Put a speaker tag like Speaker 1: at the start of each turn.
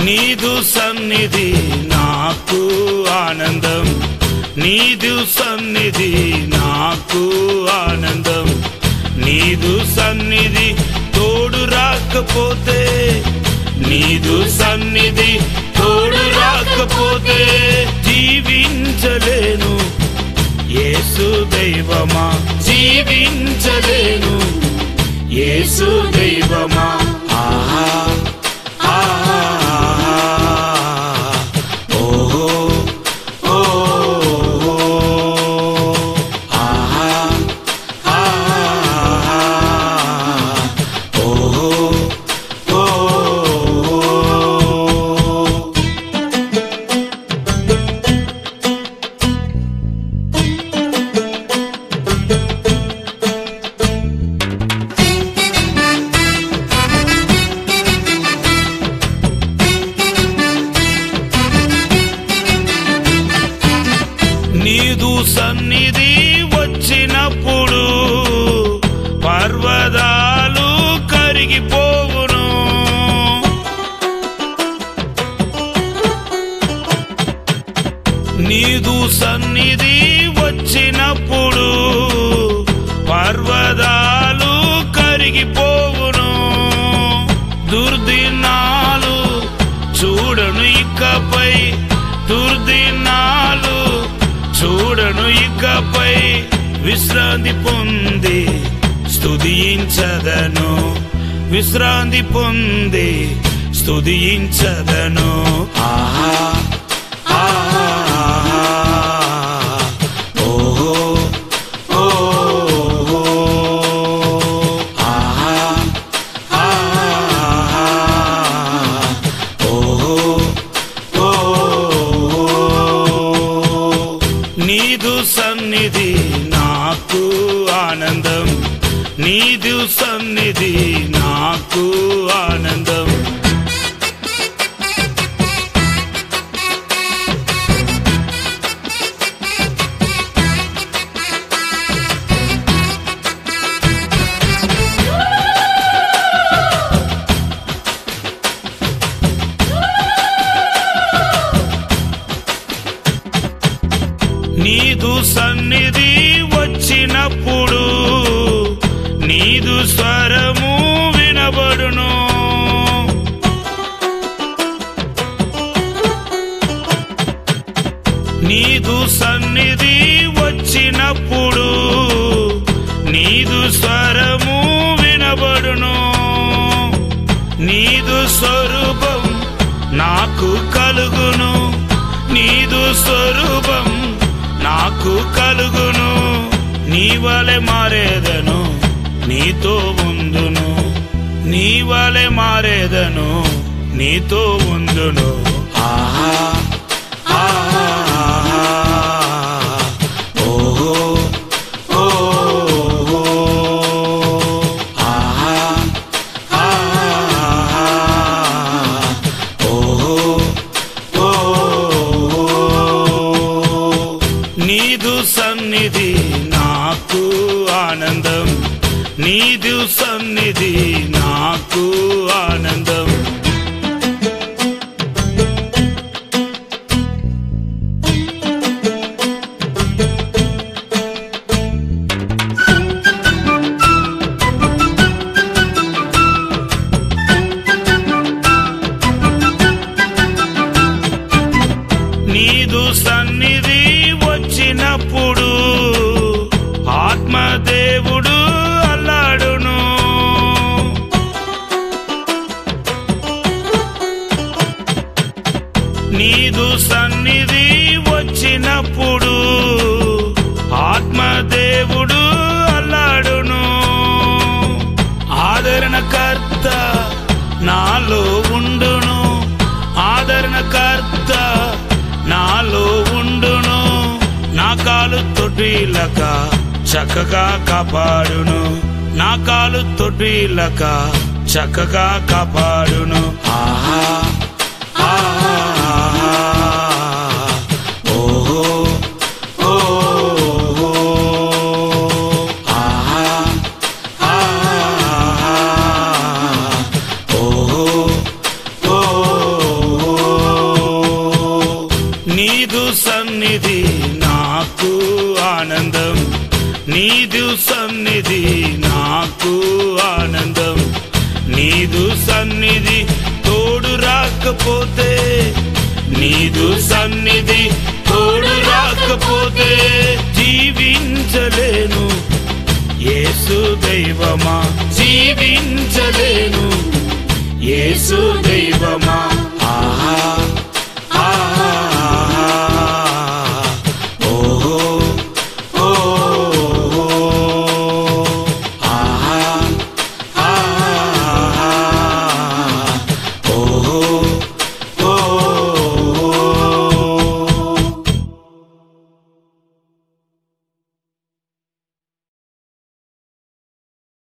Speaker 1: నీదు సన్నిధి నాకు ఆనందం నీదు సన్నిధి నాకు ఆనందం నీదు సన్నిధి తోడు రాకపోతే నీదు సన్నిధి తోడు రాకపోతే జీవించలేను యేసు దైవమా జీవించలేను యేసు దైవమా ఆహా ఆహా ఓహో ఓహో ఆహా ఆహా ఓహో ఓహో నీదు సన్నిధి వచ్చినప్పుడు పర్వతాలు కరిగిపోవును నీదు సన్నిధి వచ్చినప్పుడు పర్వతాలు కరిగిపోవును దుర్దినాలు చూడను ఇకపై దుర్దినాలు చూడను ఇకపై విశ్రాంతి పొంది స్తుతించదను విశ్రాంతి పొంది స్తుతించదను ఆహా ఆహా ఓహో ఓహో ఆహా ఆహా ఓహో ఓహో నీదు సన్నిధి నాకు ఆనందం నీదు సన్నిధి నాకు ఆనందం నీదు సన్నిధి వచ్చినప్పుడు నీదు స్వరము వినబడును నీదు సన్నిధి వచ్చినప్పుడు నీదు స్వరము వినబడును నీదు స్వరూపం నాకు కలుగును నీదు స్వరూపం నాకు కలుగును నీ వలె మారేదను నీతో ఉందును నీ వలె మారేదను నీతో ఉందును ఆహా ఆహా ఓహో ఓహో ఆహా ఆహా ఓహో ఓహో నీదు సన్నిధి నాకు ఆనందం నీదు సన్నిధి నాకు ఆనందం నీదు సన్నిధి వచ్చినప్పుడు ఆత్మదేవుడు అల్లాడును నీదు సన్నిధి వచ్చినప్పుడు ఆత్మదేవుడు అల్లాడును ఆదరణకర్త నాలో ఉండును ఆదరణకర్త నాలో ఉండును నా కాలు తొట్టిలక చక్కగా కాపాడును నా కాలు తొట్టిలక చక్కగా కాపాడును ఆహా ఆహా ఓహో ఓహో ఆహా ఆహా ఓహో ఓహో రాకపోతే నీదు సన్నిధి తోడు రాకపోతే జీవించలేను యేసు దైవమా జీవించలేను యేసు